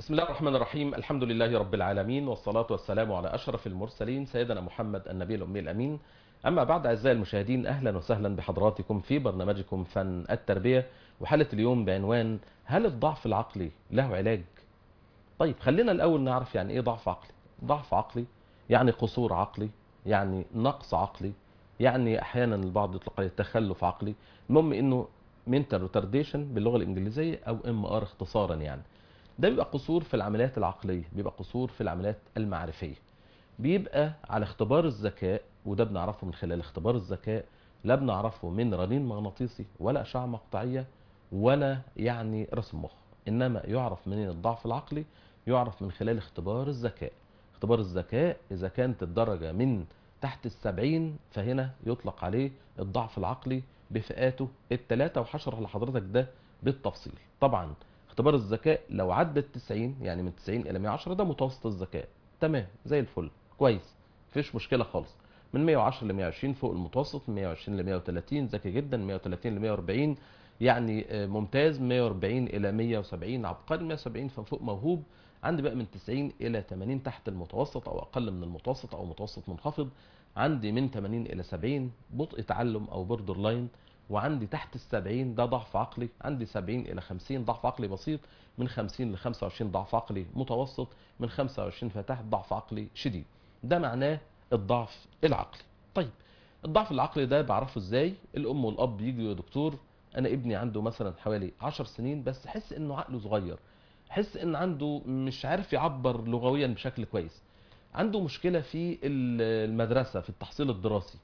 بسم الله الرحمن الرحيم الحمد لله رب العالمين والصلاة والسلام على أشرف المرسلين سيدنا محمد النبي الأمي الأمين أما بعد أعزائي المشاهدين أهلا وسهلا بحضراتكم في برنامجكم فن التربية وحالة اليوم بعنوان هل الضعف العقلي له علاج؟ طيب خلينا الأول نعرف يعني إيه ضعف عقلي ضعف عقلي يعني قصور عقلي يعني نقص عقلي يعني أحيانا البعض يطلق عليه تخلف عقلي المهم إنه mental retardation باللغة الإنجليزية أو MR اختصارا يعني ده بيبقى قصور في العمليات العقلية بيبقى قصور في العمليات المعرفية بيبقى على اختبار الذكاء وده بنعرفه من خلال اختبار الذكاء لا بنعرفه من رنين مغناطيسي ولا أشعة مقطعية ولا يعني رسم مخ إنما يعرف منين الضعف العقلي يعرف من خلال اختبار الذكاء اختبار الذكاء إذا كانت الدرجة من تحت السبعين فهنا يطلق عليه الضعف العقلي بفئاته التلاتة وحشرح لحضرتك ده بالتفصيل طبعا اختبار الذكاء لو عدى ال 90 يعني من 90 الى 110 ده متوسط الذكاء تمام زي الفل كويس مفيش مشكله خالص من 110 ل 120 فوق المتوسط من 120 ل 130 ذكي جدا من 130 ل 140 يعني ممتاز 140 الى 170 عبقري 170 فوق موهوب عندي بقى من 90 الى 80 تحت المتوسط او اقل من المتوسط او متوسط منخفض عندي من 80 الى 70 بطء تعلم او بوردر لاين وعندي تحت السبعين ده ضعف عقلي عندي سبعين إلى خمسين ضعف عقلي بسيط من خمسين لخمسة وعشرين ضعف عقلي متوسط من خمسة وعشرين فتحت ضعف عقلي شديد ده معناه الضعف العقلي طيب الضعف العقلي ده بعرفه ازاي الأم والأب يجوا يا دكتور أنا ابني عنده مثلا حوالي عشر سنين بس حس إنه عقله صغير حس إن عنده مش عارف يعبر لغويا بشكل كويس عنده مشكلة في المدرسة في التحصيل الدراسي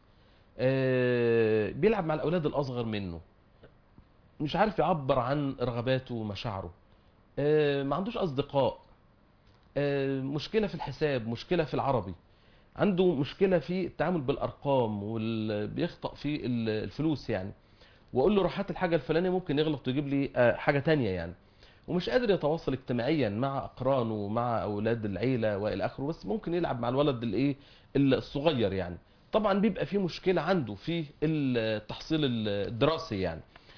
آه بيلعب مع الاولاد الاصغر منه مش عارف يعبر عن رغباته ومشاعره آه ما عندوش اصدقاء آه مشكله في الحساب مشكله في العربي عنده مشكله في التعامل بالارقام وبيخطأ في الفلوس يعني واقول له روح هات الحاجه الفلانيه ممكن يغلط ويجيب لي حاجه تانية يعني ومش قادر يتواصل اجتماعيا مع اقرانه ومع اولاد العيله والى اخره بس ممكن يلعب مع الولد الايه الصغير يعني طبعا بيبقى في مشكلة عنده في التحصيل الدراسي يعني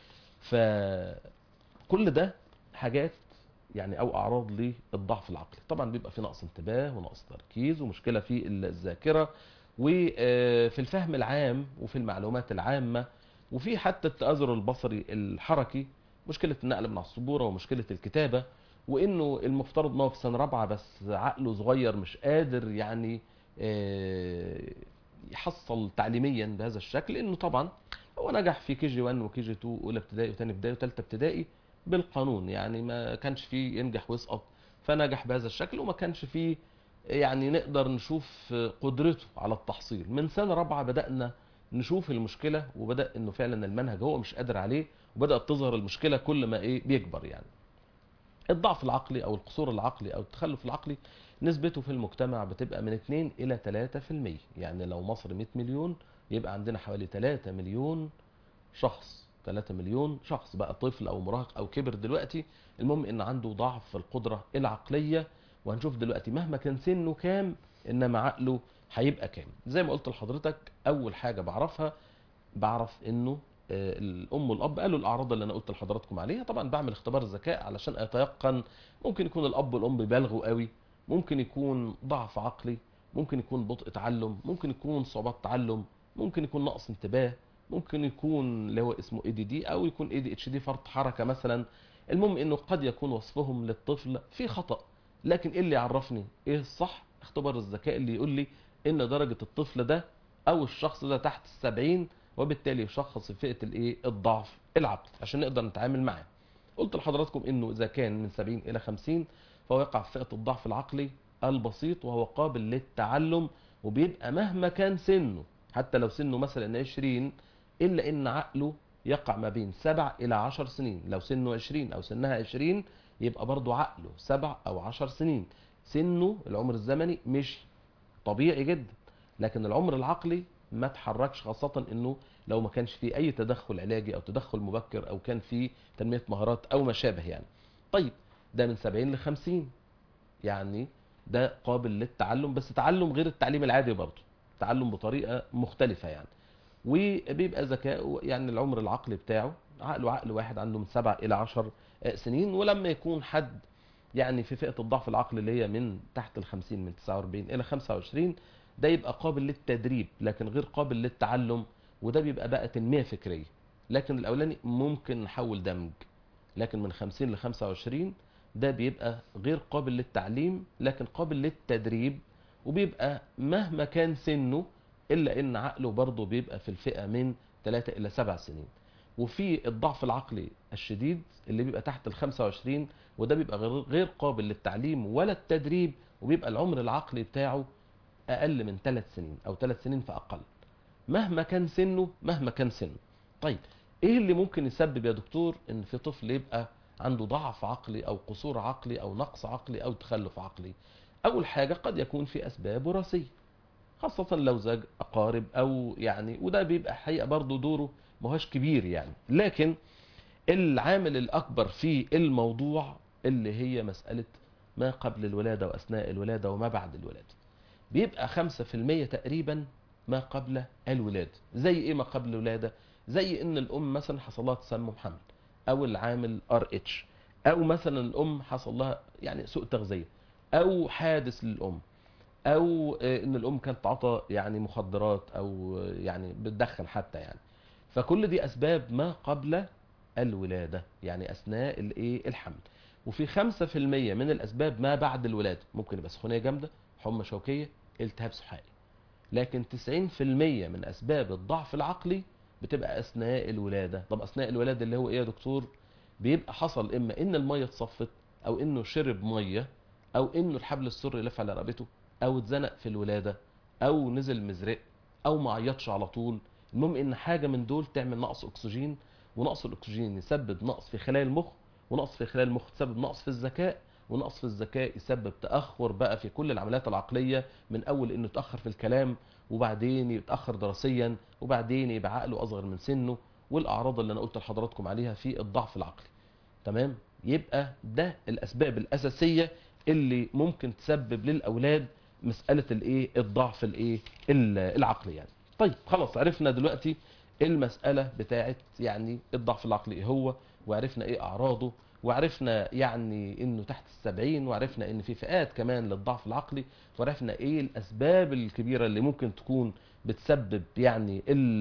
فكل ده حاجات يعني او اعراض للضعف العقلي طبعا بيبقى في نقص انتباه ونقص تركيز ومشكلة في الذاكرة وفي الفهم العام وفي المعلومات العامة وفي حتى التأذر البصري الحركي مشكلة النقل من على السبورة ومشكلة الكتابة وانه المفترض ان هو في سنة رابعة بس عقله صغير مش قادر يعني يحصل تعليميا بهذا الشكل لانه طبعا هو نجح في كي جي 1 وكي جي 2 اولى ابتدائي وثاني ابتدائي وثالثه ابتدائي بالقانون يعني ما كانش فيه ينجح ويسقط فنجح بهذا الشكل وما كانش فيه يعني نقدر نشوف قدرته على التحصيل من سنه رابعه بدانا نشوف المشكله وبدا انه فعلا المنهج هو مش قادر عليه وبدات تظهر المشكله كل ما ايه بيكبر يعني الضعف العقلي او القصور العقلي او التخلف العقلي نسبته في المجتمع بتبقى من 2 الى 3% يعني لو مصر 100 مليون يبقى عندنا حوالي 3 مليون شخص 3 مليون شخص بقى طفل او مراهق او كبر دلوقتي المهم ان عنده ضعف في القدرة العقلية وهنشوف دلوقتي مهما كان سنه كام انما عقله هيبقى كام زي ما قلت لحضرتك اول حاجة بعرفها بعرف انه الام والاب قالوا الاعراض اللي انا قلت لحضراتكم عليها طبعا بعمل اختبار الذكاء علشان اتيقن ممكن يكون الاب والام بيبالغوا قوي ممكن يكون ضعف عقلي ممكن يكون بطء تعلم ممكن يكون صعوبات تعلم ممكن يكون نقص انتباه ممكن يكون اللي هو اسمه اي دي دي او يكون اي دي اتش دي فرط حركه مثلا المهم انه قد يكون وصفهم للطفل في خطا لكن ايه اللي يعرفني ايه الصح اختبار الذكاء اللي يقول لي ان درجه الطفل ده او الشخص ده تحت السبعين وبالتالي يشخص في فئه الايه الضعف العقلي عشان نقدر نتعامل معاه قلت لحضراتكم انه اذا كان من 70 الى 50 فهو يقع في فئه الضعف العقلي البسيط وهو قابل للتعلم وبيبقى مهما كان سنه حتى لو سنه مثلا 20 الا ان عقله يقع ما بين 7 الى 10 سنين لو سنه 20 او سنها 20 يبقى برضه عقله 7 او 10 سنين سنه العمر الزمني مش طبيعي جدا لكن العمر العقلي ما تحركش خاصة انه لو ما كانش فيه اي تدخل علاجي او تدخل مبكر او كان فيه تنمية مهارات او ما شابه يعني طيب ده من 70 ل 50 يعني ده قابل للتعلم بس تعلم غير التعليم العادي برضه تعلم بطريقة مختلفة يعني وبيبقى ذكاء يعني العمر العقلي بتاعه عقله عقل واحد عنده من 7 إلى 10 سنين ولما يكون حد يعني في فئه الضعف العقلي اللي هي من تحت ال 50 من 49 الى 25 ده يبقى قابل للتدريب لكن غير قابل للتعلم وده بيبقى بقى تنميه فكريه لكن الاولاني ممكن نحول دمج لكن من 50 ل 25 ده بيبقى غير قابل للتعليم لكن قابل للتدريب وبيبقى مهما كان سنه الا ان عقله برضه بيبقى في الفئه من 3 الى 7 سنين وفي الضعف العقلي الشديد اللي بيبقى تحت ال 25 وده بيبقى غير غير قابل للتعليم ولا التدريب وبيبقى العمر العقلي بتاعه اقل من 3 سنين او 3 سنين فاقل مهما كان سنه مهما كان سنه طيب ايه اللي ممكن يسبب يا دكتور ان في طفل يبقى عنده ضعف عقلي او قصور عقلي او نقص عقلي او تخلف عقلي اول حاجه قد يكون في اسباب وراثيه خاصة لو زوج أقارب أو يعني وده بيبقى حقيقة برضه دوره مهوش كبير يعني لكن العامل الأكبر في الموضوع اللي هي مسألة ما قبل الولادة وأثناء الولادة وما بعد الولادة بيبقى 5% تقريبا ما قبل الولادة زي إيه ما قبل الولادة زي إن الأم مثلا حصل لها تسمم حمل أو العامل ار اتش أو مثلا الأم حصل لها يعني سوء تغذية أو حادث للأم او ان الام كانت تعاطى يعني مخدرات او يعني بتدخن حتى يعني فكل دي اسباب ما قبل الولاده يعني اثناء الايه الحمل وفي 5% من الاسباب ما بعد الولاده ممكن يبقى سخونيه جامده حمى شوكيه التهاب سحائي لكن 90% من اسباب الضعف العقلي بتبقى اثناء الولاده طب اثناء الولاده اللي هو ايه يا دكتور بيبقى حصل اما ان الميه اتصفت او انه شرب ميه او انه الحبل السري لف على رقبته او اتزنق في الولاده او نزل مزرق او ما عيطش على طول المهم ان حاجه من دول تعمل نقص اكسجين ونقص الاكسجين يسبب نقص في خلايا المخ ونقص في خلايا المخ يسبب نقص في الذكاء ونقص في الذكاء يسبب تاخر بقى في كل العمليات العقليه من اول انه يتاخر في الكلام وبعدين يتاخر دراسيا وبعدين يبقى عقله اصغر من سنه والاعراض اللي انا قلت لحضراتكم عليها في الضعف العقلي تمام يبقى ده الاسباب الاساسيه اللي ممكن تسبب للاولاد مساله الايه الضعف الايه العقلي يعني طيب خلاص عرفنا دلوقتي المساله بتاعت يعني الضعف العقلي ايه هو وعرفنا ايه اعراضه وعرفنا يعني انه تحت السبعين وعرفنا ان في فئات كمان للضعف العقلي وعرفنا ايه الاسباب الكبيره اللي ممكن تكون بتسبب يعني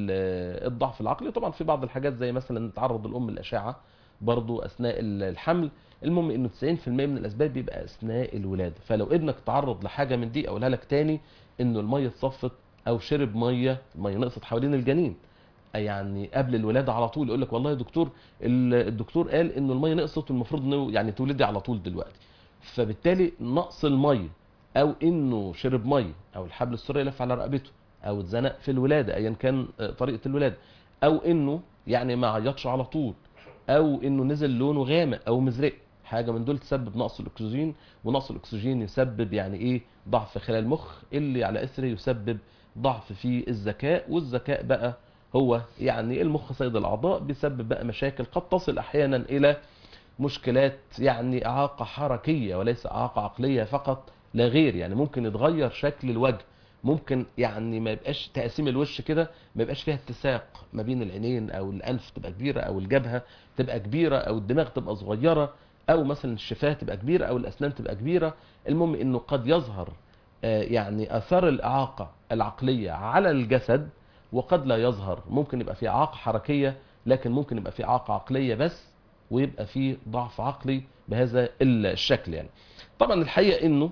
الضعف العقلي طبعا في بعض الحاجات زي مثلا تعرض الام للاشعه برضو اثناء الحمل المهم انه 90% من الاسباب بيبقى اثناء الولاده فلو ابنك تعرض لحاجه من دي اقولها لك تاني انه الميه اتصفت او شرب ميه الميه نقصت حوالين الجنين يعني قبل الولاده على طول يقول لك والله يا دكتور الدكتور قال انه الميه نقصت والمفروض انه يعني تولدي على طول دلوقتي فبالتالي نقص الميه او انه شرب ميه او الحبل السري لف على رقبته او اتزنق في الولاده ايا كان طريقه الولاده او انه يعني ما عيطش على طول او انه نزل لونه غامق او مزرق حاجه من دول تسبب نقص الاكسجين ونقص الاكسجين يسبب يعني ايه ضعف في خلايا المخ اللي على اثره يسبب ضعف في الذكاء والذكاء بقى هو يعني المخ سيد الاعضاء بيسبب بقى مشاكل قد تصل احيانا الى مشكلات يعني اعاقه حركيه وليس اعاقه عقليه فقط لا غير يعني ممكن يتغير شكل الوجه ممكن يعني ما يبقاش تقسيم الوش كده ما يبقاش فيها اتساق ما بين العينين او الانف تبقى كبيره او الجبهه تبقى كبيره او الدماغ تبقى صغيره او مثلا الشفاه تبقى كبيره او الاسنان تبقى كبيره المهم انه قد يظهر يعني اثار الاعاقه العقليه على الجسد وقد لا يظهر ممكن يبقى في اعاقه حركيه لكن ممكن يبقى في اعاقه عقليه بس ويبقى في ضعف عقلي بهذا الشكل يعني طبعا الحقيقه انه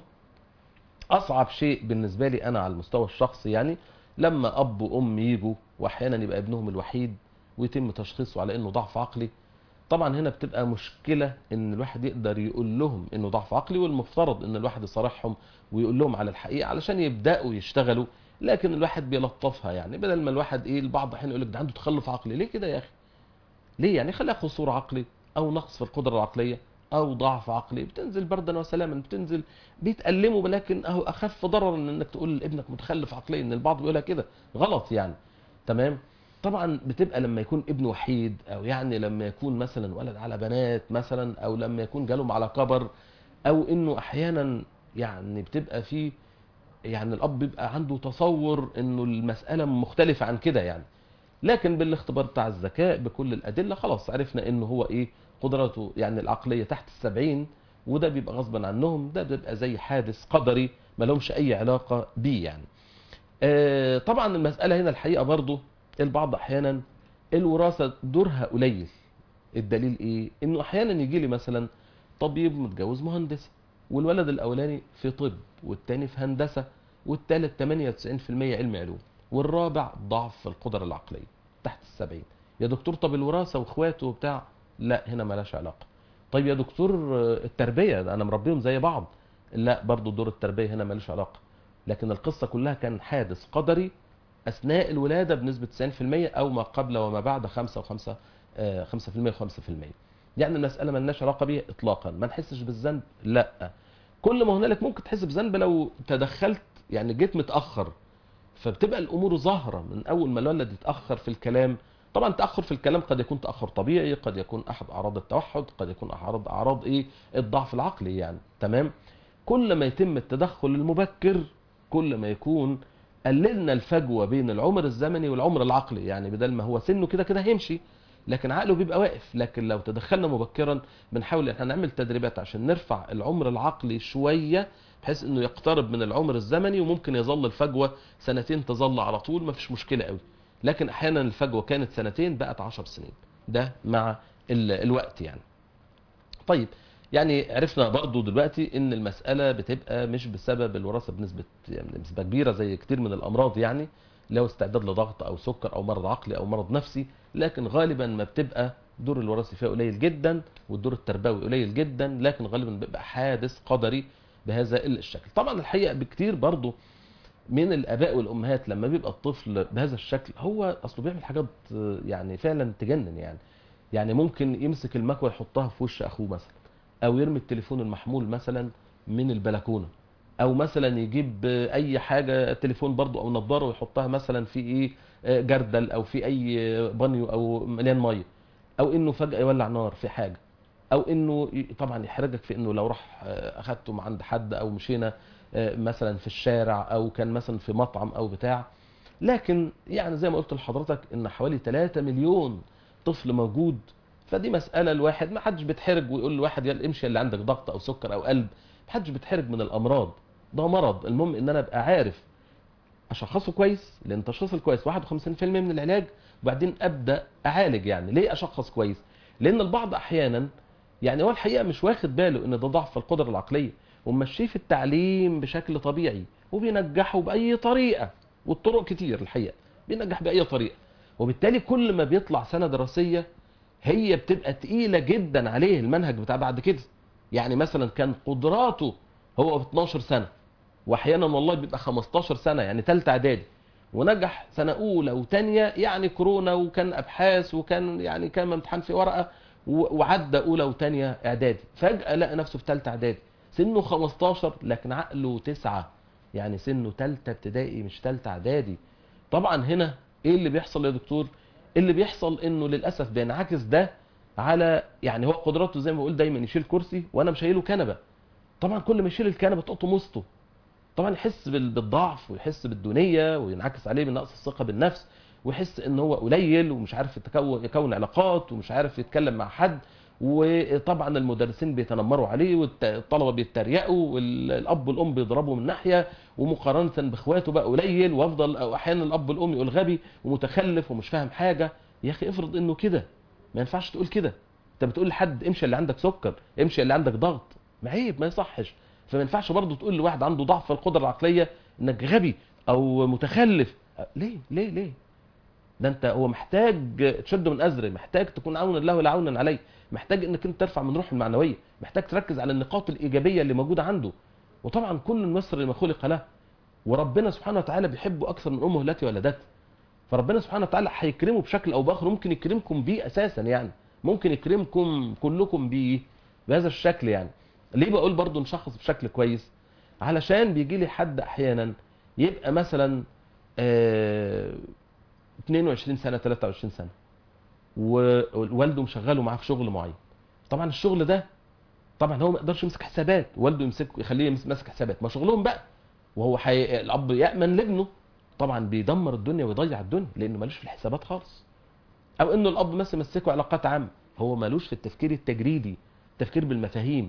اصعب شيء بالنسبه لي انا على المستوى الشخصي يعني لما اب وام يجوا واحيانا يبقى ابنهم الوحيد ويتم تشخيصه على انه ضعف عقلي طبعا هنا بتبقى مشكله ان الواحد يقدر يقول لهم انه ضعف عقلي والمفترض ان الواحد يصارحهم ويقول لهم على الحقيقه علشان يبداوا يشتغلوا لكن الواحد بيلطفها يعني بدل ما الواحد ايه البعض احيانا يقول لك ده عنده تخلف عقلي ليه كده يا اخي ليه يعني خليها قصور عقلي او نقص في القدره العقليه او ضعف عقلي بتنزل بردا وسلاما بتنزل بيتألموا لكن اهو اخف ضررا من انك تقول لابنك متخلف عقليا ان البعض بيقولها كده غلط يعني تمام طبعا بتبقى لما يكون ابن وحيد او يعني لما يكون مثلا ولد على بنات مثلا او لما يكون جالهم على كبر او انه احيانا يعني بتبقى في يعني الاب بيبقى عنده تصور انه المساله مختلفه عن كده يعني لكن بالاختبار بتاع الذكاء بكل الادله خلاص عرفنا انه هو ايه قدرته يعني العقليه تحت السبعين وده بيبقى غصبا عنهم ده بيبقى زي حادث قدري ما لهمش اي علاقه بيه يعني آه، طبعا المساله هنا الحقيقه برضو البعض احيانا الوراثه دورها قليل الدليل ايه انه احيانا يجي لي مثلا طبيب متجوز مهندسه والولد الاولاني في طب والتاني في هندسه والتالت 98% علم علوم والرابع ضعف في القدره العقليه تحت السبعين يا دكتور طب الوراثه واخواته وبتاع لا هنا ملاش علاقه طيب يا دكتور آه، التربيه ده انا مربيهم زي بعض لا برضو دور التربيه هنا ملوش علاقه لكن القصه كلها كان حادث قدري اثناء الولاده بنسبه 90% او ما قبل وما بعد 5 و5 5% و5% يعني المساله ملناش علاقه بيها اطلاقا ما نحسش بالذنب لا كل ما هنالك ممكن تحس بذنب لو تدخلت يعني جيت متاخر فبتبقى الامور ظاهره من اول ما الولد يتاخر في الكلام طبعا تاخر في الكلام قد يكون تاخر طبيعي قد يكون احد اعراض التوحد قد يكون اعراض اعراض ايه الضعف العقلي يعني تمام كل ما يتم التدخل المبكر كل ما يكون قللنا الفجوه بين العمر الزمني والعمر العقلي يعني بدل ما هو سنه كده كده هيمشي لكن عقله بيبقى واقف لكن لو تدخلنا مبكرا بنحاول ان احنا نعمل تدريبات عشان نرفع العمر العقلي شويه بحيث انه يقترب من العمر الزمني وممكن يظل الفجوه سنتين تظل على طول ما فيش مشكله قوي لكن احيانا الفجوه كانت سنتين بقت عشر سنين ده مع ال- الوقت يعني طيب يعني عرفنا برضو دلوقتي ان المسألة بتبقى مش بسبب الوراثة بنسبة يعني نسبة كبيرة زي كتير من الامراض يعني لو استعداد لضغط او سكر او مرض عقلي او مرض نفسي لكن غالبا ما بتبقى دور الوراثي فيها قليل جدا والدور التربوي قليل جدا لكن غالبا بيبقى حادث قدري بهذا الشكل طبعا الحقيقة بكتير برضو من الاباء والامهات لما بيبقى الطفل بهذا الشكل هو اصله بيعمل حاجات يعني فعلا تجنن يعني يعني ممكن يمسك المكوى يحطها في وش اخوه مثلا او يرمي التليفون المحمول مثلا من البلكونه او مثلا يجيب اي حاجه تليفون برضو او نظاره ويحطها مثلا في ايه جردل او في اي بانيو او مليان ميه او انه فجاه يولع نار في حاجه او انه ي- طبعا يحرجك في انه لو راح آه، اخدته من عند حد او مشينا آه، مثلا في الشارع او كان مثلا في مطعم او بتاع لكن يعني زي ما قلت لحضرتك ان حوالي 3 مليون طفل موجود فدي مسألة الواحد ما حدش بيتحرج ويقول لواحد يلا امشي اللي عندك ضغط او سكر او قلب ما حدش بيتحرج من الامراض ده مرض المهم ان انا ابقى عارف اشخصه كويس لان تشخيص الكويس 51% من العلاج وبعدين ابدا اعالج يعني ليه اشخص كويس لان البعض احيانا يعني هو الحقيقه مش واخد باله ان ده ضعف في القدره العقليه ومشيه في التعليم بشكل طبيعي وبينجحه باي طريقه والطرق كتير الحقيقه بينجح باي طريقه وبالتالي كل ما بيطلع سنه دراسيه هي بتبقى تقيله جدا عليه المنهج بتاع بعد كده يعني مثلا كان قدراته هو في 12 سنه واحيانا والله بيبقى 15 سنه يعني ثالثه اعدادي ونجح سنه اولى وثانيه يعني كورونا وكان ابحاث وكان يعني كان امتحان في ورقه و- وعدى اولى وثانيه اعدادي فجاه لقى نفسه في ثالثه اعدادي سنه 15 لكن عقله تسعة يعني سنه ثالثه ابتدائي مش ثالثه اعدادي طبعا هنا ايه اللي بيحصل يا دكتور اللي بيحصل انه للاسف بينعكس ده على يعني هو قدراته زي ما بقول دايما يشيل كرسي وانا مش شايله كنبه طبعا كل ما يشيل الكنبه تقطم وسطه طبعا يحس بال- بالضعف ويحس بالدونيه وينعكس عليه بنقص الثقه بالنفس ويحس ان هو قليل ومش عارف يتكون يكون علاقات ومش عارف يتكلم مع حد وطبعا المدرسين بيتنمروا عليه والطلبه بيتريقوا والاب والام بيضربوا من ناحيه ومقارنه باخواته بقى قليل وافضل او احيانا الاب والام يقول غبي ومتخلف ومش فاهم حاجه يا اخي افرض انه كده ما ينفعش تقول كده انت بتقول لحد امشي اللي عندك سكر امشي اللي عندك ضغط ما عيب ما يصحش فما ينفعش برضه تقول لواحد عنده ضعف في القدره العقليه انك غبي او متخلف ليه ليه ليه ده انت هو محتاج تشده من ازره محتاج تكون عونا له ولا عونا عليه محتاج انك انت ترفع من روحه المعنويه محتاج تركز على النقاط الايجابيه اللي موجوده عنده وطبعا كل مصر ما خلق له وربنا سبحانه وتعالى بيحبه اكثر من امه التي ولدته فربنا سبحانه وتعالى هيكرمه بشكل او باخر ممكن يكرمكم بيه اساسا يعني ممكن يكرمكم كلكم بيه بهذا الشكل يعني ليه بقول برضو نشخص بشكل كويس علشان بيجي لي حد احيانا يبقى مثلا آه 22 سنه 23 سنه ووالده مشغله معاه في شغل معين طبعا الشغل ده طبعا هو ما يقدرش يمسك حسابات والده يمسك يخليه يمس- ماسك حسابات ما شغلهم بقى وهو حي... الاب يامن لابنه طبعا بيدمر الدنيا ويضيع الدنيا لانه مالوش في الحسابات خالص او انه الاب مثلا مسكه علاقات عامه هو مالوش في التفكير التجريدي التفكير بالمفاهيم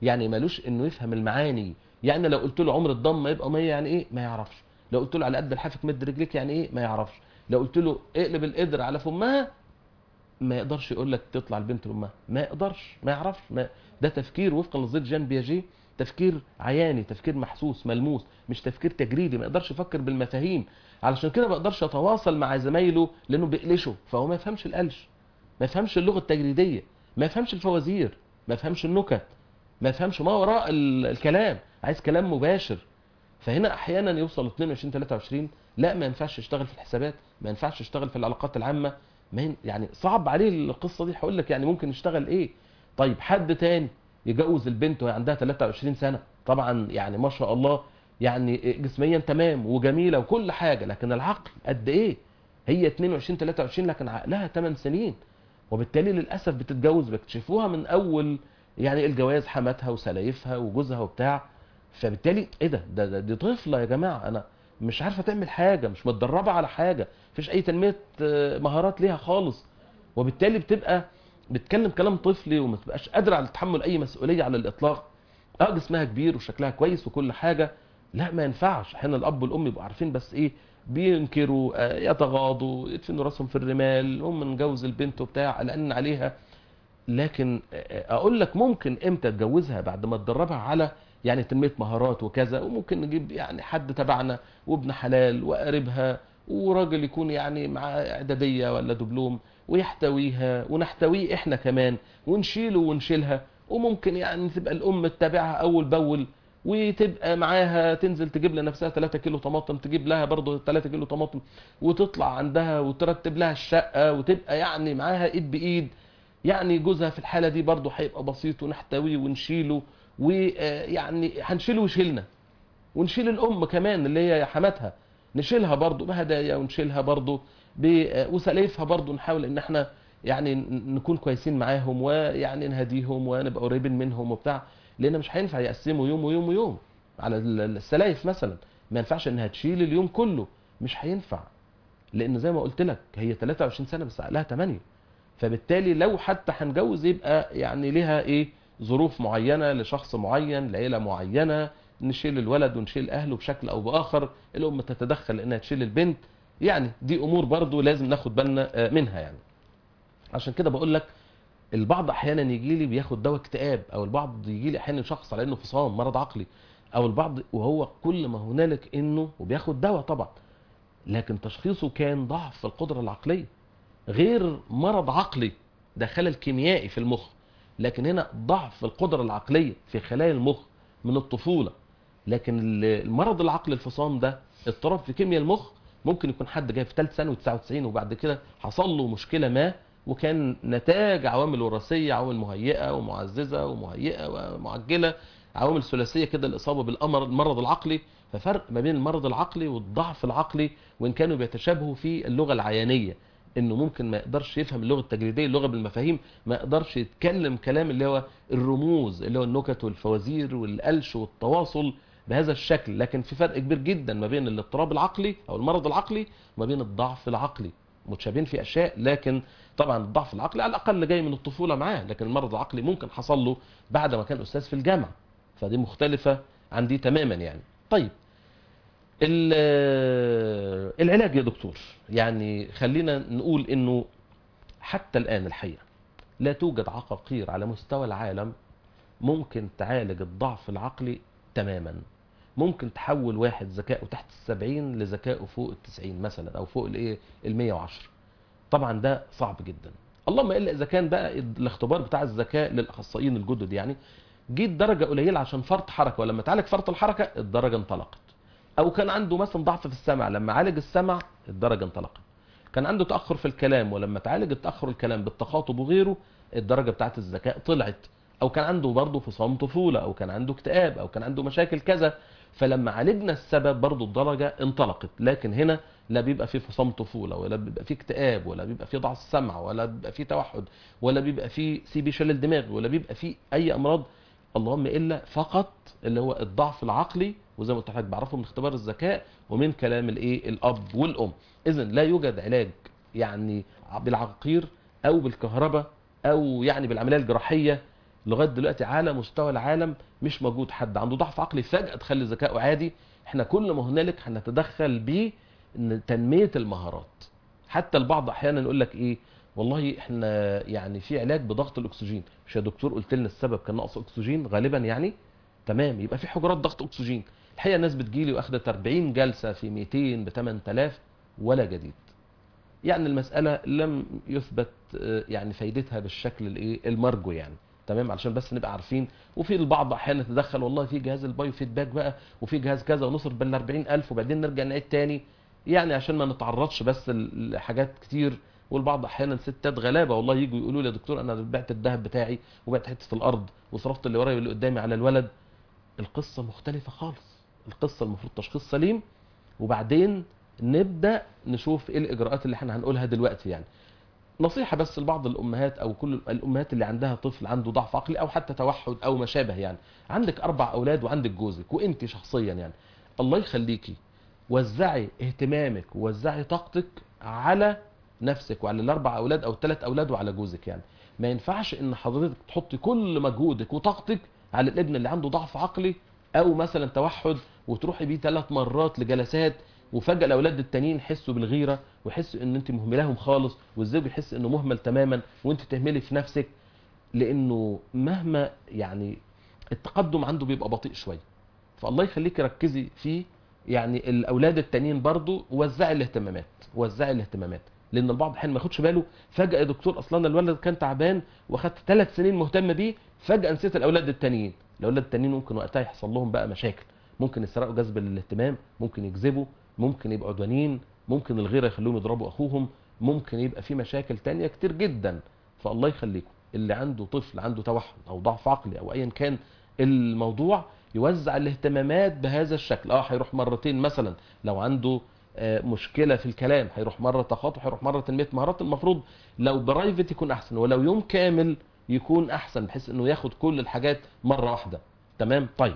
يعني ملوش انه يفهم المعاني يعني لو قلت له عمر الضمه يبقى 100 يعني ايه ما يعرفش لو قلت له على قد الحافك مد رجليك يعني ايه ما يعرفش لو قلت له اقلب القدر على فمها ما يقدرش يقول لك تطلع البنت لامها ما يقدرش ما يعرفش ما ده تفكير وفقا لنظريه جان بياجي تفكير عياني تفكير محسوس ملموس مش تفكير تجريدي ما يقدرش يفكر بالمفاهيم علشان كده ما يقدرش يتواصل مع زمايله لانه بيقلشه فهو ما يفهمش القلش ما يفهمش اللغه التجريديه ما يفهمش الفوازير ما يفهمش النكت ما يفهمش ما وراء ال- الكلام عايز كلام مباشر فهنا احيانا يوصل 22 23 لا ما ينفعش يشتغل في الحسابات ما ينفعش يشتغل في العلاقات العامه ما ين... يعني صعب عليه القصه دي هقول لك يعني ممكن يشتغل ايه طيب حد تاني يجوز البنت وهي عندها 23 سنه طبعا يعني ما شاء الله يعني جسميا تمام وجميله وكل حاجه لكن العقل قد ايه هي 22 23 لكن عقلها 8 سنين وبالتالي للاسف بتتجوز بيكتشفوها من اول يعني الجواز حماتها وسلايفها وجوزها وبتاع فبالتالي ايه ده ده, ده دي طفله يا جماعه انا مش عارفه تعمل حاجه مش متدربه على حاجه مفيش اي تنميه آه، مهارات ليها خالص وبالتالي بتبقى بتتكلم كلام طفلي وما تبقاش قادره على تحمل اي مسؤوليه على الاطلاق اه جسمها كبير وشكلها كويس وكل حاجه لا ما ينفعش احيانا الاب والام يبقوا عارفين بس ايه بينكروا آه، يتغاضوا يدفنوا راسهم في الرمال هم نجوز البنت وبتاع قلقان عليها لكن آه، اقول لك ممكن امتى تجوزها بعد ما تدربها على يعني تنميه مهارات وكذا وممكن نجيب يعني حد تبعنا وابن حلال وقاربها وراجل يكون يعني معاه اعداديه ولا دبلوم ويحتويها ونحتويه احنا كمان ونشيله ونشيلها وممكن يعني تبقى الام تتابعها اول باول وتبقى معاها تنزل تجيب لنفسها 3 كيلو طماطم تجيب لها برضه 3 كيلو طماطم وتطلع عندها وترتب لها الشقه وتبقى يعني معاها ايد بايد يعني جوزها في الحاله دي برضه هيبقى بسيط ونحتويه ونشيله ويعني هنشيله ويشيلنا ونشيل الام كمان اللي هي حماتها نشيلها برضه بهدايا ونشيلها برضه ب- وسلايفها برضه نحاول ان احنا يعني ن- نكون كويسين معاهم ويعني نهديهم ونبقى قريبين منهم وبتاع لان مش هينفع يقسموا يوم ويوم ويوم على ال- السلايف مثلا ما ينفعش انها تشيل اليوم كله مش هينفع لان زي ما قلت لك هي 23 سنه بس عقلها 8 فبالتالي لو حتى هنجوز يبقى يعني لها ايه ظروف معينه لشخص معين لعيله معينه نشيل الولد ونشيل اهله بشكل او باخر الام تتدخل انها تشيل البنت يعني دي امور برضو لازم ناخد بالنا آه، منها يعني عشان كده بقول لك البعض احيانا يجي لي بياخد دواء اكتئاب او البعض يجي لي احيانا شخص على انه فصام مرض عقلي او البعض وهو كل ما هنالك انه وبياخد دواء طبعا لكن تشخيصه كان ضعف في القدره العقليه غير مرض عقلي ده خلل كيميائي في المخ لكن هنا ضعف في القدره العقليه في خلايا المخ من الطفوله لكن ال- المرض العقلي الفصام ده اضطراب في كيمياء المخ ممكن يكون حد جاي في ثالث ثانوي 99 وبعد كده حصل له مشكله ما وكان نتاج عوامل وراثيه عوامل مهيئه ومعززه ومهيئه ومعجله عوامل ثلاثيه كده الاصابه بالامر المرض العقلي ففرق ما بين المرض العقلي والضعف العقلي وان كانوا بيتشابهوا في اللغه العيانيه انه ممكن ما يقدرش يفهم اللغه التجريديه اللغه بالمفاهيم ما يقدرش يتكلم كلام اللي هو الرموز اللي هو النكت والفوازير والقلش والتواصل بهذا الشكل لكن في فرق كبير جدا ما بين الاضطراب العقلي او المرض العقلي وما بين الضعف العقلي متشابهين في اشياء لكن طبعا الضعف العقلي على الاقل جاي من الطفوله معاه لكن المرض العقلي ممكن حصل له بعد ما كان استاذ في الجامعه فدي مختلفه عن دي تماما يعني طيب ال- العلاج يا دكتور يعني خلينا نقول انه حتى الان الحقيقه لا توجد عقاقير على مستوى العالم ممكن تعالج الضعف العقلي تماما ممكن تحول واحد ذكائه تحت السبعين لذكائه فوق التسعين مثلا او فوق الايه المية وعشرة طبعا ده صعب جدا اللهم الا اذا كان بقى الاختبار بتاع الذكاء للاخصائيين الجدد يعني جيت درجه قليله عشان فرط حركه ولما تعالج فرط الحركه الدرجه انطلقت او كان عنده مثلا ضعف في السمع لما عالج السمع الدرجه انطلقت كان عنده تاخر في الكلام ولما تعالج التاخر الكلام بالتخاطب وغيره الدرجه بتاعت الذكاء طلعت او كان عنده برضه فصام طفوله او كان عنده اكتئاب او كان عنده مشاكل كذا فلما عالجنا السبب برضه الدرجه انطلقت لكن هنا لا بيبقى فيه فصام طفوله ولا بيبقى فيه اكتئاب ولا بيبقى فيه ضعف سمع ولا بيبقى فيه توحد ولا بيبقى فيه سي بي شلل دماغ ولا بيبقى فيه اي امراض اللهم الا فقط اللي هو الضعف العقلي وزي ما قلت لحضرتك بعرفه من اختبار الذكاء ومن كلام الايه الاب والام اذا لا يوجد علاج يعني بالعقاقير او بالكهرباء او يعني بالعمليه الجراحيه لغايه دلوقتي على مستوى العالم مش موجود حد عنده ضعف عقلي فجاه تخلي ذكائه عادي احنا كل ما هنالك هنتدخل بيه ان تنميه المهارات حتى البعض احيانا يقول لك ايه والله احنا يعني في علاج بضغط الاكسجين مش يا دكتور قلت لنا السبب كان نقص اكسجين غالبا يعني تمام يبقى في حجرات ضغط اكسجين الحقيقه الناس بتجيلي واخدت 40 جلسه في 200 ب 8000 ولا جديد يعني المساله لم يثبت آه، يعني فايدتها بالشكل الايه المرجو يعني تمام علشان بس نبقى عارفين وفي البعض احيانا يتدخل والله في جهاز البايو فيدباك بقى وفي جهاز كذا ونصرف بال 40000 وبعدين نرجع نعيد تاني يعني عشان ما نتعرضش بس لحاجات كتير والبعض احيانا ستات غلابه والله يجوا يقولوا لي يا دكتور انا بعت الذهب بتاعي وبعت حته الارض وصرفت اللي ورايا واللي قدامي على الولد القصه مختلفه خالص القصه المفروض تشخيص سليم وبعدين نبدا نشوف ايه الاجراءات اللي احنا هنقولها دلوقتي يعني نصيحه بس لبعض الامهات او كل الامهات اللي عندها طفل عنده ضعف عقلي او حتى توحد او ما شابه يعني عندك اربع اولاد وعندك جوزك وانت شخصيا يعني الله يخليكي وزعي اهتمامك ووزعي طاقتك على نفسك وعلى الاربع اولاد او الثلاث اولاد وعلى جوزك يعني ما ينفعش ان حضرتك تحطي كل مجهودك وطاقتك على الابن اللي عنده ضعف عقلي او مثلا توحد وتروحي بيه ثلاث مرات لجلسات وفجاه الاولاد التانيين يحسوا بالغيره ويحسوا ان انت مهملاهم خالص والزوج يحس انه مهمل تماما وانت تهملي في نفسك لانه مهما يعني التقدم عنده بيبقى بطيء شويه فالله يخليك ركزي فيه يعني الاولاد التانيين برضو وزعي الاهتمامات وزعي الاهتمامات لان البعض احيانا ما ياخدش باله فجاه يا دكتور اصلا الولد كان تعبان واخدت ثلاث سنين مهتم بيه فجاه نسيت الاولاد التانيين الاولاد التانيين ممكن وقتها يحصل لهم بقى مشاكل ممكن يسرقوا جذب الاهتمام ممكن يكذبوا ممكن يبقوا عدوانيين ممكن الغيره يخلوهم يضربوا اخوهم ممكن يبقى في مشاكل تانية كتير جدا فالله يخليكم اللي عنده طفل عنده توحد او ضعف عقلي او ايا كان الموضوع يوزع الاهتمامات بهذا الشكل اه هيروح مرتين مثلا لو عنده آه، مشكله في الكلام هيروح مره تخاطب هيروح مره تنميه مهارات المفروض لو برايفت يكون احسن ولو يوم كامل يكون احسن بحيث انه ياخد كل الحاجات مره واحده تمام طيب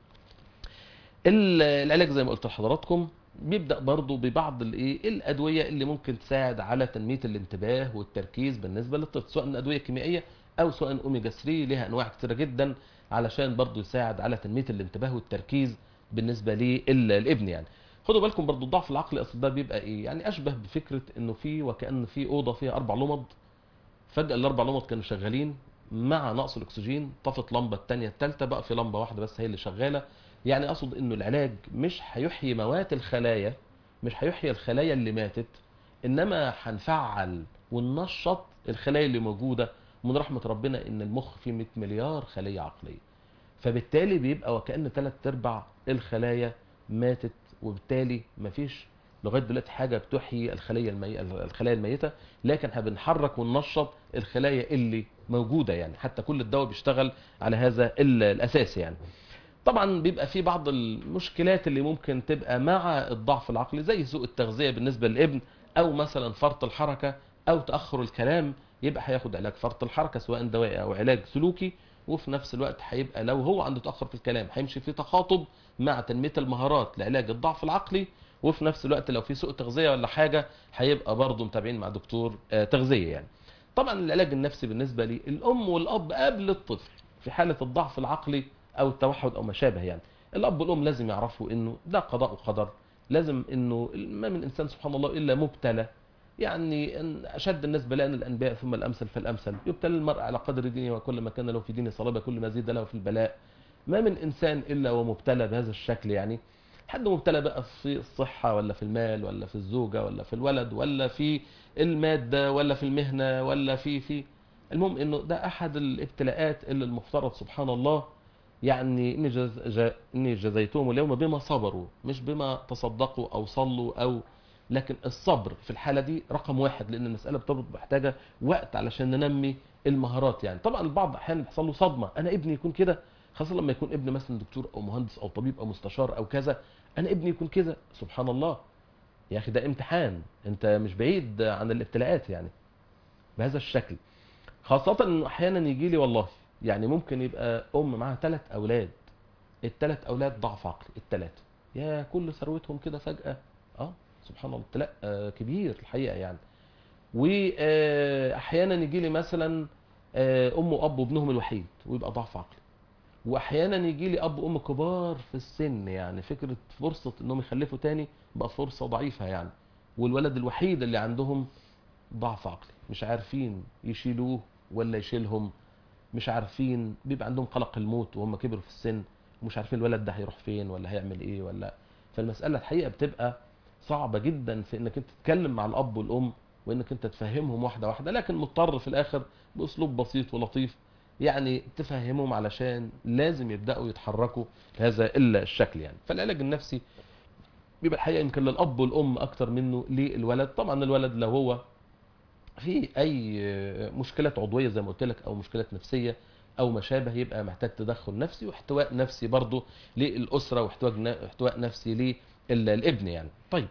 ال- العلاج زي ما قلت لحضراتكم بيبدا برضه ببعض الايه الادويه اللي ممكن تساعد على تنميه الانتباه والتركيز بالنسبه للطفل سواء من ادويه كيميائيه او سواء اوميجا 3 ليها انواع كتيره جدا علشان برضه يساعد على تنميه الانتباه والتركيز بالنسبه للابن يعني خدوا بالكم برضو الضعف العقلي اصل ده بيبقى ايه يعني اشبه بفكره انه في وكان في اوضه فيها اربع لمض فجاه الاربع لمض كانوا شغالين مع نقص الاكسجين طفت لمبه الثانيه الثالثه بقى في لمبه واحده بس هي اللي شغاله يعني اقصد انه العلاج مش هيحيي موات الخلايا مش هيحيي الخلايا اللي ماتت انما هنفعل وننشط الخلايا اللي موجوده من رحمه ربنا ان المخ فيه 100 مليار خليه عقليه فبالتالي بيبقى وكأن ثلاث ارباع الخلايا ماتت وبالتالي مفيش لغايه دلوقتي حاجه بتحيي الخليه المي... الخلايا الميته لكن احنا بنحرك وننشط الخلايا اللي موجوده يعني حتى كل الدواء بيشتغل على هذا ال- الاساس يعني طبعا بيبقى في بعض المشكلات اللي ممكن تبقى مع الضعف العقلي زي سوء التغذيه بالنسبه للابن او مثلا فرط الحركه او تاخر الكلام يبقى هياخد علاج فرط الحركه سواء دوائي او علاج سلوكي وفي نفس الوقت هيبقى لو هو عنده تاخر في الكلام هيمشي في تخاطب مع تنميه المهارات لعلاج الضعف العقلي وفي نفس الوقت لو في سوء تغذيه ولا حاجه هيبقى برضه متابعين مع دكتور آه، تغذيه يعني طبعا العلاج النفسي بالنسبه لي الام والاب قبل الطفل في حاله الضعف العقلي او التوحد او ما شابه يعني الاب والام لازم يعرفوا انه ده قضاء وقدر لازم انه ما من انسان سبحان الله الا مبتلى يعني إن اشد الناس بلاء الانبياء ثم الامثل فالامثل يبتلى المرء على قدر دينه وكل ما كان له في دينه صلابه كل ما زيد له في البلاء ما من انسان الا ومبتلى بهذا الشكل يعني حد مبتلى بقى في الصحه ولا في المال ولا في الزوجه ولا في الولد ولا في الماده ولا في المهنه ولا في في المهم انه ده احد الابتلاءات اللي المفترض سبحان الله يعني اني جز... جا... اني جزيتهم اليوم بما صبروا مش بما تصدقوا او صلوا او لكن الصبر في الحاله دي رقم واحد لان المساله بتبقى محتاجه وقت علشان ننمي المهارات يعني طبعا البعض احيانا بيحصل له صدمه انا ابني يكون كده خاصه لما يكون ابن مثلا دكتور او مهندس او طبيب او مستشار او كذا انا ابني يكون كده سبحان الله يا اخي ده امتحان انت مش بعيد عن الابتلاءات يعني بهذا الشكل خاصه انه احيانا يجي لي والله يعني ممكن يبقى ام معاها ثلاث اولاد الثلاث اولاد ضعف عقلي الثلاثه يا كل ثروتهم كده فجاه اه سبحان الله ابتلاء آه، كبير الحقيقه يعني واحيانا يجي لي مثلا آه، ام واب وابنهم الوحيد ويبقى ضعف عقلي واحيانا يجي لي اب وام كبار في السن يعني فكره فرصه انهم يخلفوا تاني بقى فرصه ضعيفه يعني والولد الوحيد اللي عندهم ضعف عقلي مش عارفين يشيلوه ولا يشيلهم مش عارفين بيبقى عندهم قلق الموت وهم كبروا في السن ومش عارفين الولد ده هيروح فين ولا هيعمل ايه ولا فالمساله الحقيقه بتبقى صعبه جدا في انك انت تتكلم مع الاب والام وانك انت تفهمهم واحده واحده لكن مضطر في الاخر باسلوب بسيط ولطيف يعني تفهمهم علشان لازم يبداوا يتحركوا بهذا الا الشكل يعني فالعلاج النفسي بيبقى الحقيقه يمكن للاب والام اكتر منه للولد طبعا الولد لو هو في اي مشكلات عضويه زي ما قلت لك او مشكلات نفسيه او ما شابه يبقى محتاج تدخل نفسي واحتواء نفسي برضه للاسره واحتواء احتواء نفسي للابن يعني طيب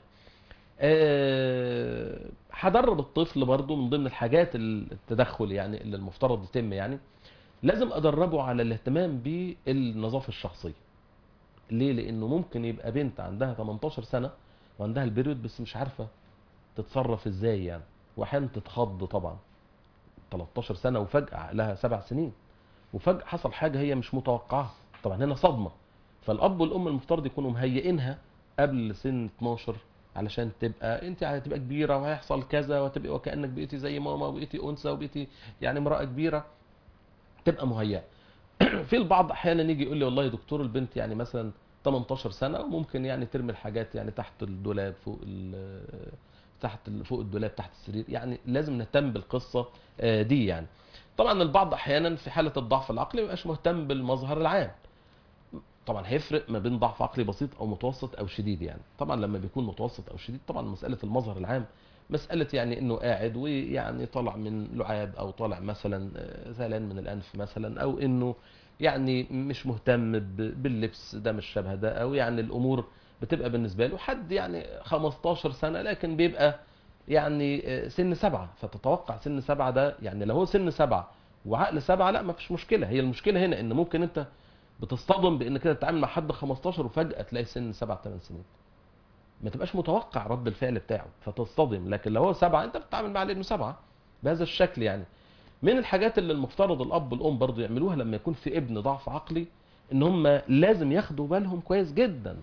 أه هدرب الطفل برضه من ضمن الحاجات التدخل يعني اللي المفترض يتم يعني لازم ادربه على الاهتمام بالنظافه الشخصيه ليه لانه ممكن يبقى بنت عندها 18 سنه وعندها البيريود بس مش عارفه تتصرف ازاي يعني واحيانا تتخض طبعا 13 سنه وفجاه عقلها سبع سنين وفجاه حصل حاجه هي مش متوقعه طبعا هنا صدمه فالاب والام المفترض يكونوا مهيئينها قبل سن 12 علشان تبقى انت هتبقى كبيره وهيحصل كذا وتبقى وكانك بقيتي زي ماما وبقيتي انثى وبقيتي يعني امراه كبيره تبقى مهيئه في البعض احيانا يجي يقول لي والله يا دكتور البنت يعني مثلا 18 سنه وممكن يعني ترمي الحاجات يعني تحت الدولاب فوق تحت فوق الدولاب تحت السرير يعني لازم نهتم بالقصه دي يعني طبعا البعض احيانا في حاله الضعف العقلي ما يبقاش مهتم بالمظهر العام طبعا هيفرق ما بين ضعف عقلي بسيط او متوسط او شديد يعني طبعا لما بيكون متوسط او شديد طبعا مساله المظهر العام مساله يعني انه قاعد ويعني طالع من لعاب او طالع مثلا زعلان من الانف مثلا او انه يعني مش مهتم باللبس ده مش شبه ده او يعني الامور بتبقى بالنسبه له حد يعني 15 سنه لكن بيبقى يعني سن سبعه فتتوقع سن سبعه ده يعني لو هو سن سبعه وعقل سبعه لا ما فيش مشكله هي المشكله هنا ان ممكن انت بتصطدم بان كده تتعامل مع حد 15 وفجاه تلاقي سن سبع ثمان سنين ما تبقاش متوقع رد الفعل بتاعه فتصطدم لكن لو هو سبعه انت بتتعامل معاه لانه سبعه بهذا الشكل يعني من الحاجات اللي المفترض الاب والام برضه يعملوها لما يكون في ابن ضعف عقلي ان هم لازم ياخدوا بالهم كويس جدا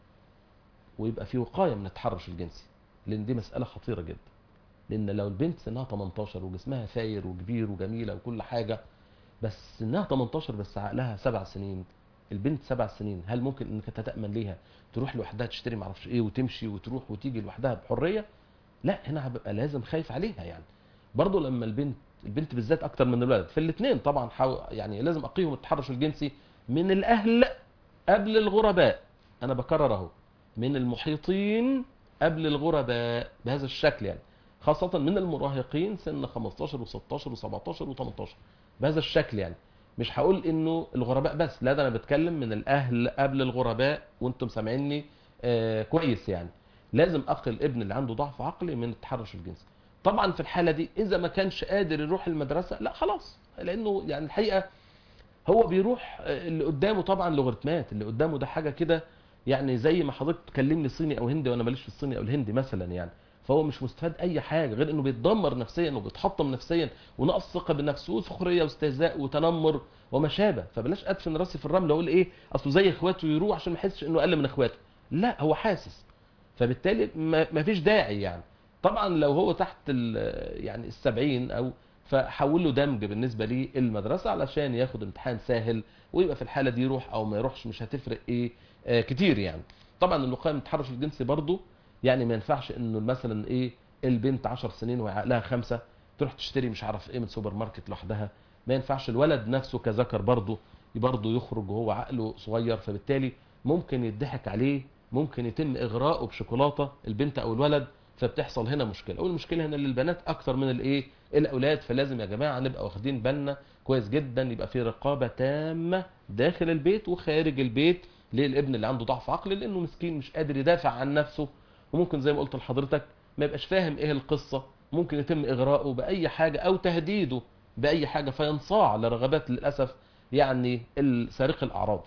ويبقى في وقايه من التحرش الجنسي لان دي مساله خطيره جدا لان لو البنت سنها 18 وجسمها فاير وكبير وجميله وكل حاجه بس سنها 18 بس عقلها سبع سنين البنت سبع سنين هل ممكن انك تتامن ليها تروح لوحدها تشتري معرفش ايه وتمشي وتروح وتيجي لوحدها بحريه لا هنا هبقى لازم خايف عليها يعني برضه لما البنت البنت بالذات اكتر من الولد في الاثنين طبعا حاول يعني لازم اقيهم التحرش الجنسي من الاهل قبل الغرباء انا بكرر اهو من المحيطين قبل الغرباء بهذا الشكل يعني خاصة من المراهقين سن 15 و16 و17 و18 بهذا الشكل يعني مش هقول انه الغرباء بس لا ده انا بتكلم من الاهل قبل الغرباء وانتم سامعيني آه كويس يعني لازم اقي الابن اللي عنده ضعف عقلي من التحرش الجنسي طبعا في الحاله دي اذا ما كانش قادر يروح المدرسه لا خلاص لانه يعني الحقيقه هو بيروح اللي قدامه طبعا لوغاريتمات اللي قدامه ده حاجه كده يعني زي ما حضرتك تكلمني صيني او هندي وانا ماليش في الصيني او الهندي مثلا يعني فهو مش مستفاد اي حاجه غير انه بيتدمر نفسيا وبيتحطم نفسيا ونقص ثقه بنفسه وسخريه واستهزاء وتنمر وما شابه فبلاش ادفن راسي في الرمل واقول ايه اصله زي اخواته يروح عشان ما يحسش انه اقل من اخواته لا هو حاسس فبالتالي ما فيش داعي يعني طبعا لو هو تحت يعني السبعين او فحول له دمج بالنسبه لي المدرسه علشان ياخد امتحان سهل ويبقى في الحاله دي يروح او ما يروحش مش هتفرق ايه آه كتير يعني طبعا الوقايه من التحرش الجنسي برضو يعني ما ينفعش انه مثلا ايه البنت 10 سنين وعقلها خمسة تروح تشتري مش عارف ايه من سوبر ماركت لوحدها ما ينفعش الولد نفسه كذكر برضه برضه يخرج وهو عقله صغير فبالتالي ممكن يضحك عليه ممكن يتم اغراءه بشوكولاته البنت او الولد فبتحصل هنا مشكله والمشكله هنا للبنات اكتر من الايه الاولاد فلازم يا جماعه نبقى واخدين بالنا كويس جدا يبقى في رقابه تامه داخل البيت وخارج البيت للابن اللي عنده ضعف عقلي لانه مسكين مش قادر يدافع عن نفسه وممكن زي ما قلت لحضرتك ما يبقاش فاهم ايه القصه ممكن يتم اغراءه باي حاجه او تهديده باي حاجه فينصاع لرغبات للاسف يعني سارق الاعراض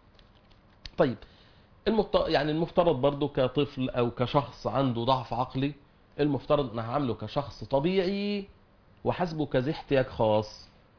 طيب المفت... يعني المفترض برضه كطفل او كشخص عنده ضعف عقلي المفترض ان هعامله كشخص طبيعي وحاسبه كذي احتياج خاص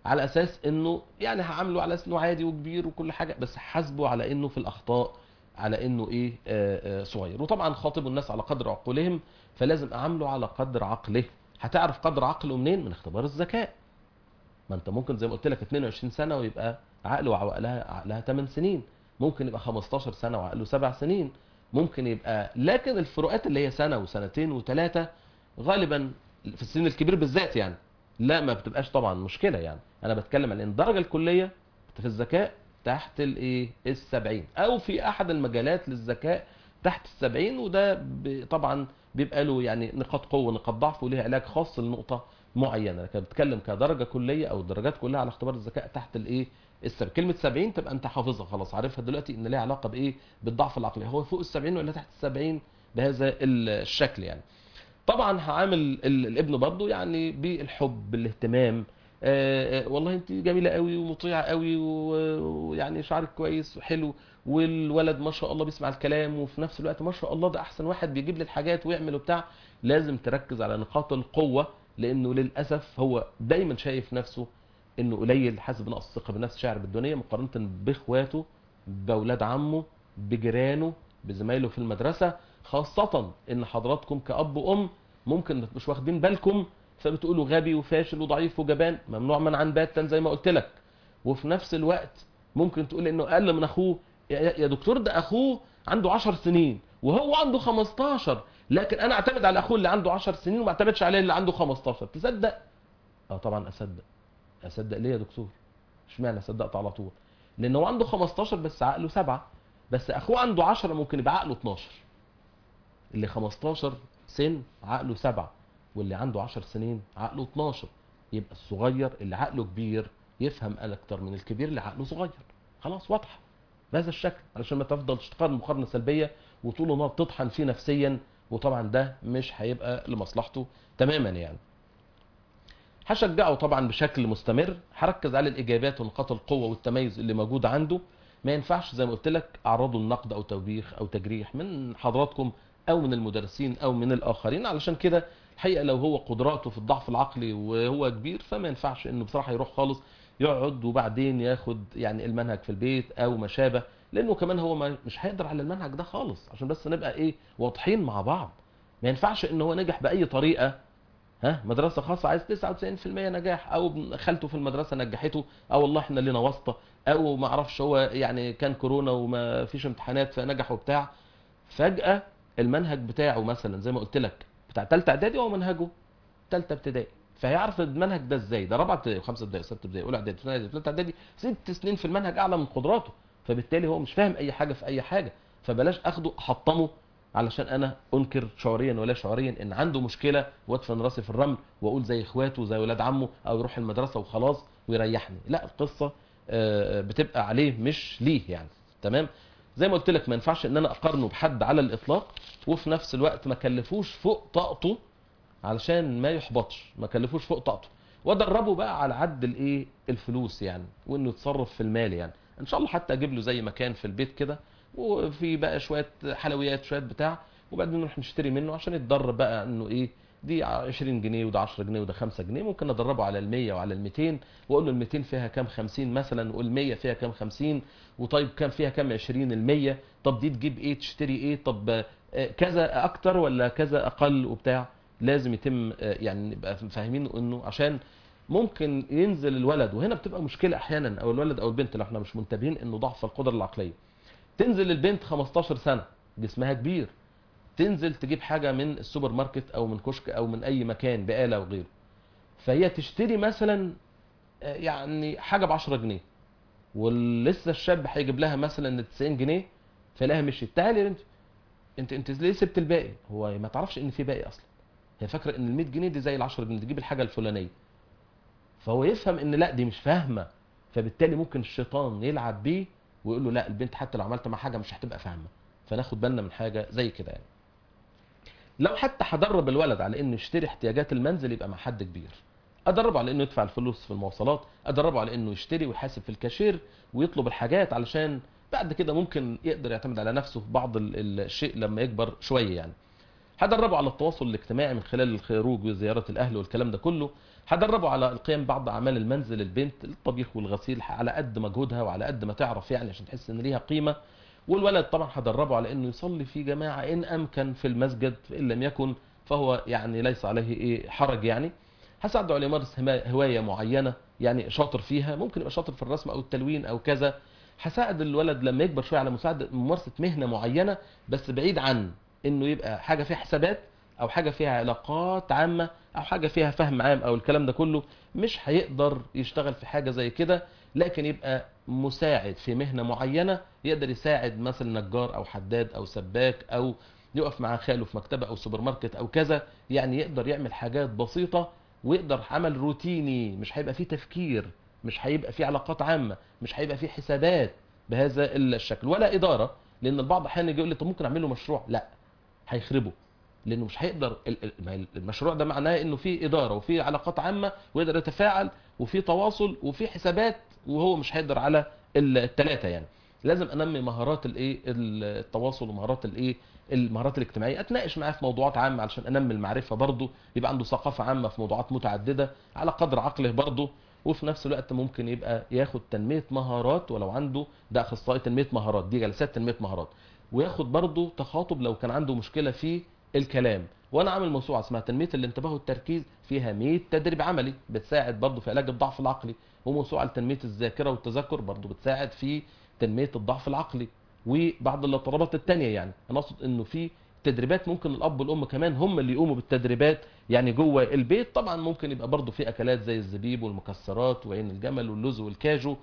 على اساس انه يعني هعامله على اساس انه عادي وكبير وكل حاجه بس حاسبه على انه في الاخطاء على انه ايه آه، آه، صغير وطبعا خاطب الناس على قدر عقولهم فلازم اعامله على قدر عقله هتعرف قدر عقله منين من اختبار الذكاء ما انت ممكن زي ما قلت لك 22 سنه ويبقى عقله وعقلها عقلها 8 سنين ممكن يبقى 15 سنه وعقله 7 سنين ممكن يبقى لكن الفروقات اللي هي سنه وسنتين وثلاثه غالبا في السن الكبير بالذات يعني لا ما بتبقاش طبعا مشكله يعني انا بتكلم عن ان الدرجه الكليه في الذكاء تحت الايه السبعين او في احد المجالات للذكاء تحت السبعين وده ب- طبعا بيبقى له يعني نقاط قوه ونقاط ضعف وليه علاج خاص لنقطه معينه لكن بتكلم كدرجه كليه او الدرجات كلها على اختبار الذكاء تحت الايه السبعين كلمه 70 تبقى انت حافظها خلاص عارفها دلوقتي ان ليها علاقه بايه بالضعف العقلي هو فوق السبعين ولا تحت السبعين بهذا الشكل يعني طبعا هعامل ال- الابن برضه يعني بالحب بالاهتمام آه، آه، والله انت جميله قوي ومطيعه قوي و- ويعني شعرك كويس وحلو والولد ما شاء الله بيسمع الكلام وفي نفس الوقت ما شاء الله ده احسن واحد بيجيب لي الحاجات ويعمل وبتاع لازم تركز على نقاط القوه لانه للاسف هو دايما شايف نفسه انه قليل حاسس بنقص الثقه بالنفس شاعر بالدنيا مقارنه باخواته باولاد عمه بجيرانه بزمايله في المدرسه خاصه ان حضراتكم كاب وام ممكن مش واخدين بالكم فبتقولوا غبي وفاشل وضعيف وجبان ممنوع من عن باتا زي ما قلت لك وفي نفس الوقت ممكن تقول انه اقل من اخوه يا يا دكتور ده اخوه عنده 10 سنين وهو عنده 15 لكن انا اعتمد على اخوه اللي عنده 10 سنين وما اعتمدش عليه اللي عنده 15 تصدق اه طبعا اصدق اصدق ليه يا دكتور اشمعنى صدقت على طول لان هو عنده 15 بس عقله سبعة بس اخوه عنده 10 ممكن يبقى عقله 12 اللي 15 سن عقله سبعة واللي عنده 10 سنين عقله 12 يبقى الصغير اللي عقله كبير يفهم اكتر من الكبير اللي عقله صغير خلاص واضحه بهذا الشكل علشان ما تفضل تقارن مقارنه سلبيه وطول النهار تطحن فيه نفسيا وطبعا ده مش هيبقى لمصلحته تماما يعني هشجعه طبعا بشكل مستمر هركز على الايجابيات ونقاط القوه والتميز اللي موجود عنده ما ينفعش زي ما قلت لك اعرضه النقد او توبيخ او تجريح من حضراتكم او من المدرسين او من الاخرين علشان كده الحقيقه لو هو قدراته في الضعف العقلي وهو كبير فما ينفعش انه بصراحه يروح خالص يقعد وبعدين ياخد يعني المنهج في البيت او ما شابه لانه كمان هو ما مش هيقدر على المنهج ده خالص عشان بس نبقى ايه واضحين مع بعض ما ينفعش ان هو نجح باي طريقه ها مدرسه خاصه عايز 99% نجاح او ابن خالته في المدرسه نجحته او والله احنا لنا واسطه او ما اعرفش هو يعني كان كورونا وما فيش امتحانات فنجح وبتاع فجاه المنهج بتاعه مثلا زي ما قلت لك بتاع ثالثه اعدادي هو منهجه ثالثه ابتدائي فهيعرف المنهج ده ازاي ده رابعه ابتدائي وخمسه ابتدائي وسته ابتدائي اولى اعدادي ثانيه اعدادي ثالثه اعدادي ست سنين في المنهج اعلى من قدراته فبالتالي هو مش فاهم اي حاجه في اي حاجه فبلاش اخده احطمه علشان انا انكر شعوريا ولا شعوريا ان عنده مشكله وادفن راسي في الرمل واقول زي اخواته زي ولاد عمه او يروح المدرسه وخلاص ويريحني لا القصه آه، بتبقى عليه مش ليه يعني تمام زي ما قلت لك ما ينفعش ان انا اقارنه بحد على الاطلاق وفي نفس الوقت ما كلفوش فوق طاقته علشان ما يحبطش ما كلفوش فوق طاقته وادربه بقى على عد الايه الفلوس يعني وانه يتصرف في المال يعني ان شاء الله حتى اجيب له زي مكان في البيت كده وفي بقى شويه حلويات شويه بتاع وبعدين نروح نشتري منه عشان يتدرب بقى انه ايه دي 20 جنيه وده 10 جنيه وده 5 جنيه ممكن ادربه على ال 100 وعلى ال 200 واقول له ال 200 فيها كام 50 مثلا وال 100 فيها كام 50 وطيب كام فيها كام 20 ال 100 طب دي تجيب ايه تشتري ايه طب آه، كذا اكتر ولا كذا اقل وبتاع لازم يتم آه، يعني نبقى فاهمين انه عشان ممكن ينزل الولد وهنا بتبقى مشكله احيانا او الولد او البنت لو احنا مش منتبهين انه ضعف القدره العقليه تنزل البنت 15 سنه جسمها كبير تنزل تجيب حاجه من السوبر ماركت او من كشك او من اي مكان بقاله وغيره فهي تشتري مثلا آه، يعني حاجه ب 10 جنيه ولسه الشاب هيجيب لها مثلا 90 جنيه فلاها مشيت تعالي يا بنتي انت انت ليه سبت الباقي هو ما تعرفش ان في باقي اصلا هي فاكره ان ال 100 جنيه دي زي ال 10 جنيه تجيب الحاجه الفلانيه فهو يفهم ان لا دي مش فاهمه فبالتالي ممكن الشيطان يلعب بيه ويقول له لا البنت حتى لو عملت مع حاجه مش هتبقى فاهمه فناخد بالنا من حاجه زي كده يعني لو حتى هدرب الولد على انه يشتري احتياجات المنزل يبقى مع حد كبير ادربه على انه يدفع الفلوس في المواصلات ادربه على انه يشتري ويحاسب في الكاشير ويطلب الحاجات علشان بعد كده ممكن يقدر يعتمد على نفسه في بعض ال- ال- الشيء لما يكبر شويه يعني هدربه على التواصل الاجتماعي من خلال الخروج وزياره الاهل والكلام ده كله هدربه على القيام بعض اعمال المنزل البنت الطبيخ والغسيل على قد مجهودها وعلى قد ما تعرف يعني عشان تحس ان ليها قيمه والولد طبعا هدربه على انه يصلي في جماعه ان امكن في المسجد ان لم يكن فهو يعني ليس عليه ايه حرج يعني هساعده على يمارس هما- هوايه معينه يعني شاطر فيها ممكن يبقى شاطر في الرسم او التلوين او كذا هساعد الولد لما يكبر شويه على مساعده ممارسه مهنه معينه بس بعيد عن انه يبقى حاجه فيها حسابات او حاجه فيها علاقات عامه او حاجه فيها فهم عام او الكلام ده كله مش هيقدر يشتغل في حاجه زي كده لكن يبقى مساعد في مهنه معينه يقدر يساعد مثلا نجار او حداد او سباك او يقف مع خاله في مكتبه او سوبر ماركت او كذا يعني يقدر يعمل حاجات بسيطه ويقدر عمل روتيني مش هيبقى فيه تفكير مش هيبقى فيه علاقات عامه مش هيبقى فيه حسابات بهذا الشكل ولا اداره لان البعض احيانا يجي يقول لي طب ممكن اعمل له مشروع لا هيخربه لانه مش هيقدر ال- ال- ما المشروع ده معناه انه في اداره وفي علاقات عامه ويقدر يتفاعل وفي تواصل وفي حسابات وهو مش هيقدر على الثلاثه يعني لازم انمي مهارات الايه التواصل ومهارات الايه المهارات الاجتماعيه اتناقش معاه في موضوعات عامه علشان انمي المعرفه برضه يبقى عنده ثقافه عامه في موضوعات متعدده على قدر عقله برضه وفي نفس الوقت ممكن يبقى ياخد تنميه مهارات ولو عنده ده اخصائي تنميه مهارات دي جلسات تنميه مهارات وياخد برضه تخاطب لو كان عنده مشكله في الكلام وانا عامل موسوعه اسمها تنميه الانتباه والتركيز فيها 100 تدريب عملي بتساعد برضه في علاج الضعف العقلي وموسوعه لتنميه الذاكره والتذكر برضه بتساعد في تنميه الضعف العقلي وبعض الاضطرابات التانية يعني انا اقصد انه في تدريبات ممكن الاب والام كمان هم اللي يقوموا بالتدريبات يعني جوه البيت طبعا ممكن يبقى برضه في اكلات زي الزبيب والمكسرات وعين الجمل واللوز والكاجو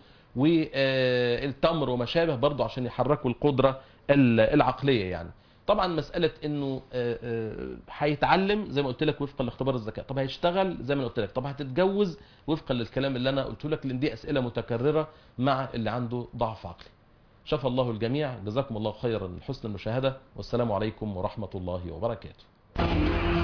والتمر وما شابه برضه عشان يحركوا القدره ال- العقليه يعني طبعا مساله انه آه، آه، هيتعلم زي ما قلت لك وفقا لاختبار الذكاء طب هيشتغل زي ما أنا قلت لك طب هتتجوز وفقا للكلام اللي انا قلته لك لان دي اسئله متكرره مع اللي عنده ضعف عقلي شفى الله الجميع جزاكم الله خيرا لحسن المشاهده والسلام عليكم ورحمه الله وبركاته